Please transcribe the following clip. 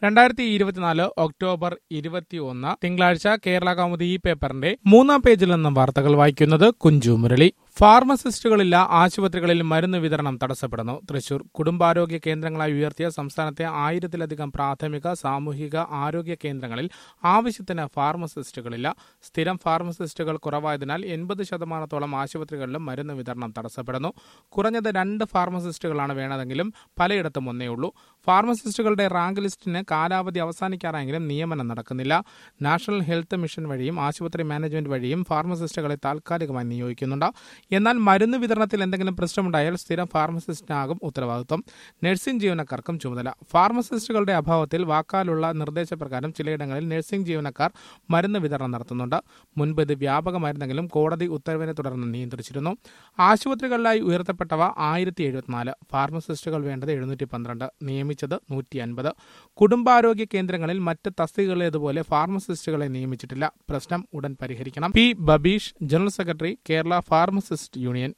രണ്ടായിരത്തി ഇരുപത്തിനാല് ഒക്ടോബർ ഇരുപത്തിയൊന്ന് തിങ്കളാഴ്ച കേരള കൗമുദി ഈ പേപ്പറിന്റെ മൂന്നാം പേജിൽ നിന്നും വാർത്തകൾ വായിക്കുന്നത് കുഞ്ചു മുരളി ഫാർമസിസ്റ്റുകളില്ല ആശുപത്രികളിൽ മരുന്ന് വിതരണം തടസ്സപ്പെടുന്നു തൃശൂർ കുടുംബാരോഗ്യ കേന്ദ്രങ്ങളായി ഉയർത്തിയ സംസ്ഥാനത്തെ ആയിരത്തിലധികം പ്രാഥമിക സാമൂഹിക ആരോഗ്യ കേന്ദ്രങ്ങളിൽ ആവശ്യത്തിന് ഫാർമസിസ്റ്റുകളില്ല സ്ഥിരം ഫാർമസിസ്റ്റുകൾ കുറവായതിനാൽ എൺപത് ശതമാനത്തോളം ആശുപത്രികളിലും മരുന്ന് വിതരണം തടസ്സപ്പെടുന്നു കുറഞ്ഞത് രണ്ട് ഫാർമസിസ്റ്റുകളാണ് വേണ്ടതെങ്കിലും പലയിടത്തും ഒന്നേ ഉള്ളൂ ഫാർമസിസ്റ്റുകളുടെ റാങ്ക് ലിസ്റ്റിന് കാലാവധി അവസാനിക്കാറായെങ്കിലും നിയമനം നടക്കുന്നില്ല നാഷണൽ ഹെൽത്ത് മിഷൻ വഴിയും ആശുപത്രി മാനേജ്മെന്റ് വഴിയും ഫാർമസിസ്റ്റുകളെ താൽക്കാലികമായി നിയോഗിക്കുന്നുണ്ട് എന്നാൽ മരുന്ന് വിതരണത്തിൽ എന്തെങ്കിലും പ്രശ്നമുണ്ടായാൽ സ്ഥിരം ഫാർമസിസ്റ്റിനാകും ഉത്തരവാദിത്വം നഴ്സിംഗ് ജീവനക്കാർക്കും ചുമതല ഫാർമസിസ്റ്റുകളുടെ അഭാവത്തിൽ വാക്കാലുള്ള നിർദ്ദേശപ്രകാരം ചിലയിടങ്ങളിൽ നഴ്സിംഗ് ജീവനക്കാർ മരുന്ന് വിതരണം നടത്തുന്നുണ്ട് മുൻപ് ഇത് വ്യാപകമായിരുന്നെങ്കിലും കോടതി ഉത്തരവിനെ തുടർന്ന് നിയന്ത്രിച്ചിരുന്നു ആശുപത്രികളിലായി ഉയർത്തപ്പെട്ടവ ആയിരത്തി എഴുപത്തിനാല് ഫാർമസിസ്റ്റുകൾ വേണ്ടത് എഴുന്നൂറ്റി പന്ത്രണ്ട് നിയമിച്ചത് നൂറ്റി അൻപത് കുടുംബാരോഗ്യ കേന്ദ്രങ്ങളിൽ മറ്റ് തസ്തികകളേതുപോലെ ഫാർമസിസ്റ്റുകളെ നിയമിച്ചിട്ടില്ല പ്രശ്നം ഉടൻ പരിഹരിക്കണം P Babeesh general secretary Kerala pharmacist union